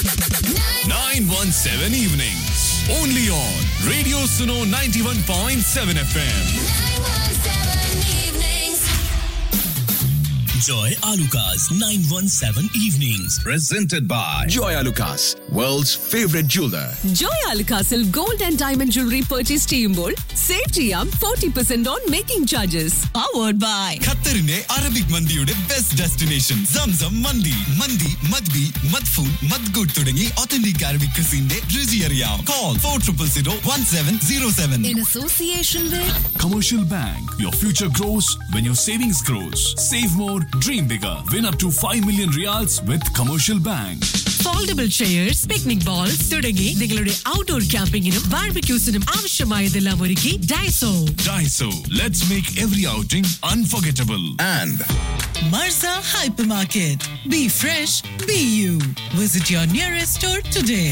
917 evenings. Only on Radio Suno 91.7 FM. Joy Alukas 917 Evenings. Presented by Joy Alukas, world's favorite jeweler. Joy അൽക്കാസിൽ gold and diamond jewellery purchase ചെയ്യുമ്പോൾ save ചെയ്യാം forty percent on making charges powered by ഖത്തറിന്റെ Arabic മന്തിയുടെ best destination സംസം മന്തി മന്തി മദ്ബി മദ്ഫൂൻ മദ്ഗുഡ് തുടങ്ങി ഒത്തന്റിക് അറബിക് ക്രിസിന്റെ രുചി അറിയാം call four triple zero one seven zero seven in association Commercial Bank. Your future grows when your savings grows. Save more, dream bigger. Win up to 5 million reals with Commercial Bank. Foldable chairs picnic balls തുടങ്ങി നിങ്ങളുടെ outdoor ക്യാമ്പിങ്ങിനും ബാർബിക്യൂസിനും ആവശ്യമായതെല്ലാം ഒരുക്കി Daiso Daiso. Let's make every outing unforgettable. And മർസ hyper market be fresh be you visit your nearest store today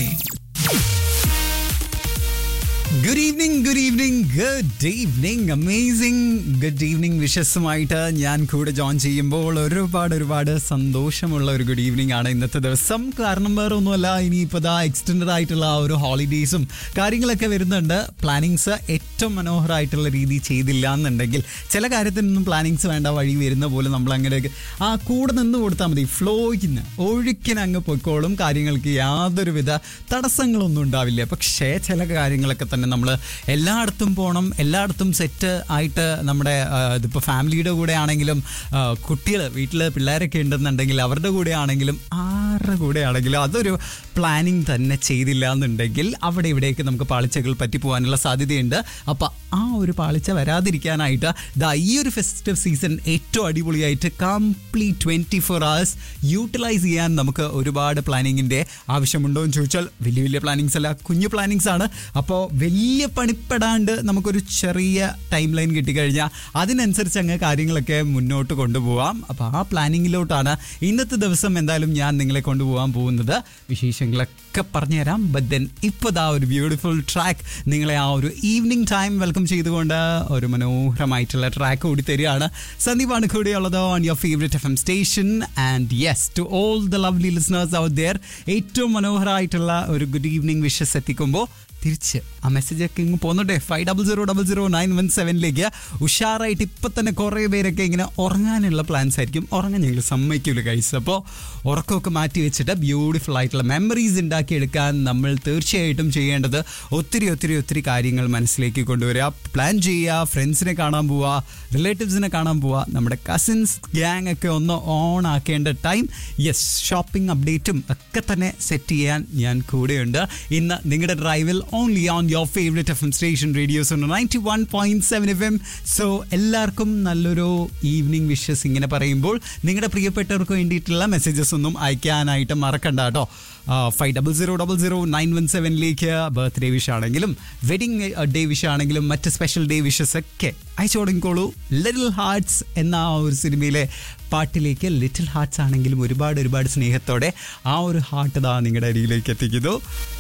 good evening good evening good evening amazing good evening വിഷസുമായിട്ട് ഞാൻ കൂടെ ജോയിൻ ചെയ്യുമ്പോൾ ഒരുപാട് ഒരുപാട് സന്തോഷമുള്ള ഒരു ഗുഡ് ഈവനിങ് ആണ് ഇന്നത്തെ ദിവസം കാരണം വേറെ ഒന്നുമല്ല ഇനിയിപ്പോൾ ദാ എക്സ്റ്റെൻഡ് ആയിട്ടുള്ള ആ ഒരു ഹോളിഡേയ്സും കാര്യങ്ങളൊക്കെ വരുന്നുണ്ട് പ്ലാനിങ്സ് ഏറ്റവും മനോഹരമായിട്ടുള്ള രീതി ചെയ്തില്ല എന്നുണ്ടെങ്കിൽ ചില കാര്യത്തിനൊന്നും പ്ലാനിങ്സ് വേണ്ട വഴി വരുന്ന പോലെ നമ്മൾ അങ്ങനെ ആ കൂടെ നിന്ന് കൊടുത്താൽ മതി ഫ്ലോയ്ക്കിന് ഒഴുക്കിന് അങ്ങ് പൊയ്ക്കോളും കാര്യങ്ങൾക്ക് യാതൊരുവിധ തടസ്സങ്ങളൊന്നും ഉണ്ടാവില്ല പക്ഷേ ചില കാര്യങ്ങളൊക്കെ തന്നെ നമ്മൾ എല്ലായിടത്തും പോകണം എല്ലായിടത്തും സെറ്റ് ആയിട്ട് നമ്മുടെ ആ, ഇതിപ്പോൾ ഫാമിലിയുടെ കൂടെ ആണെങ്കിലും കുട്ടികൾ വീട്ടിൽ പിള്ളേരൊക്കെ ഉണ്ടെന്നുണ്ടെങ്കിൽ അവരുടെ കൂടെ ആണെങ്കിലും ആരുടെ കൂടെ ആണെങ്കിലും അതൊരു പ്ലാനിങ് തന്നെ ചെയ്തില്ല എന്നുണ്ടെങ്കിൽ അവിടെ ഇവിടേക്ക് നമുക്ക് പാളിച്ചകൾ പറ്റിപ്പോകാനുള്ള സാധ്യതയുണ്ട് അപ്പോൾ ആ ഒരു പാളിച്ച വരാതിരിക്കാനായിട്ട് ദാ ഈ ഒരു ഫെസ്റ്റീവ് സീസൺ ഏറ്റവും അടിപൊളിയായിട്ട് complete twenty four hours utilise ചെയ്യാൻ നമുക്ക് ഒരുപാട് പ്ലാനിങ്ങിൻ്റെ ആവശ്യമുണ്ടോ എന്ന് ചോദിച്ചാൽ വലിയ വലിയ പ്ലാനിങ്സ് അല്ല കുഞ്ഞു പ്ലാനിങ്സ് ആണ് അപ്പോൾ വലിയ പണിപ്പെടാണ്ട് നമുക്കൊരു ചെറിയ ടൈം ലൈൻ കിട്ടിക്കഴിഞ്ഞാൽ അതിനനുസരിച്ച് അങ്ങ് കാര്യങ്ങളൊക്കെ മുന്നോട്ട് കൊണ്ടുപോകാം അപ്പോൾ ആ പ്ലാനിങ്ങിലോട്ടാണ് ഇന്നത്തെ ദിവസം എന്തായാലും ഞാൻ നിങ്ങളെ കൊണ്ടുപോകാൻ പോകുന്നത് വിശേഷങ്ങളൊക്കെ പറഞ്ഞുതരാം ബട്ട് ദെൻ ഇപ്പോൾ ദാ ഒരു ബ്യൂട്ടിഫുൾ ട്രാക്ക് നിങ്ങളെ ആ ഒരു ഈവനിങ് ടൈം വെൽക്കം ചെയ്തുകൊണ്ട് ഒരു മനോഹരമായിട്ടുള്ള ട്രാക്ക് കൂടി തരികയാണ് സന്ദീപാണ് കൂടെയുള്ളത് on your favourite F M station and yes to all the lovely listeners out there ഏറ്റവും മനോഹരമായിട്ടുള്ള ഒരു ഗുഡ് ഈവനിങ് വിഷസ് എത്തിക്കുമ്പോൾ തിരിച്ച് ആ മെസ്സേജ് ഒക്കെ ഇങ്ങ് പോന്നോട്ടെ five double zero double zero nine one സെവനിലേക്ക് ഉഷാറായിട്ട് ഇപ്പം തന്നെ കുറേ പേരൊക്കെ ഇങ്ങനെ ഉറങ്ങാനുള്ള പ്ലാൻസ് ആയിരിക്കും ഉറങ്ങാൻ ഞങ്ങൾ സമ്മതിക്കില്ല കൈസ് അപ്പോൾ ഉറക്കമൊക്കെ മാറ്റി വെച്ചിട്ട് ബ്യൂട്ടിഫുൾ ആയിട്ടുള്ള മെമ്മറീസ് ഉണ്ടാക്കിയെടുക്കാൻ നമ്മൾ തീർച്ചയായിട്ടും ചെയ്യേണ്ടത് ഒത്തിരി ഒത്തിരി ഒത്തിരി കാര്യങ്ങൾ മനസ്സിലേക്ക് കൊണ്ടുവരിക പ്ലാൻ ചെയ്യുക ഫ്രണ്ട്സിനെ കാണാൻ പോവുക റിലേറ്റീവ്സിനെ കാണാൻ പോവുക നമ്മുടെ കസിൻസ് ഗ്യാങ് ഒക്കെ ഒന്ന് ഓൺ ആക്കേണ്ട ടൈം യെസ് ഷോപ്പിംഗ് അപ്ഡേറ്റും ഒക്കെ തന്നെ സെറ്റ് ചെയ്യാൻ ഞാൻ കൂടെയുണ്ട് ഇന്ന് നിങ്ങളുടെ ഡ്രൈവിൽ only on your favourite F M station radios ninety one point seven F M so എല്ലാവർക്കും നല്ലൊരു ഈവനിങ് വിഷസ് ഇങ്ങനെ പറയുമ്പോൾ നിങ്ങളുടെ പ്രിയപ്പെട്ടവർക്ക് വേണ്ടിയിട്ടുള്ള മെസ്സേജസ് ഒന്നും അയക്കാനായിട്ട് മറക്കണ്ട കേട്ടോ five double zero double zero nine one സെവനിലേക്ക് ബർത്ത്ഡേ വിഷ് ആണെങ്കിലും വെഡിങ് ഡേ വിഷ് ആണെങ്കിലും മറ്റ് സ്പെഷ്യൽ ഡേ വിഷസ് ഒക്കെ അയച്ചു തുടങ്ങിക്കോളൂ ലിറ്റിൽ ഹാർട്സ് എന്ന ആ ഒരു സിനിമയിലെ പാട്ടിലേക്ക് ലിറ്റിൽ ഹാർട്സ് ആണെങ്കിലും ഒരുപാട് ഒരുപാട് സ്നേഹത്തോടെ ആ ഒരു ഹാർട്ട് ഇതാ നിങ്ങളുടെ അരികിലേക്ക് എത്തിക്കുന്നു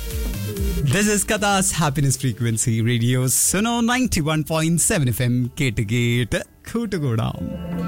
this is Qatar's happiness frequency radio Suno ninety one point seven F M കേട്ട് കേട്ട് കൂട്ടുകൂടാം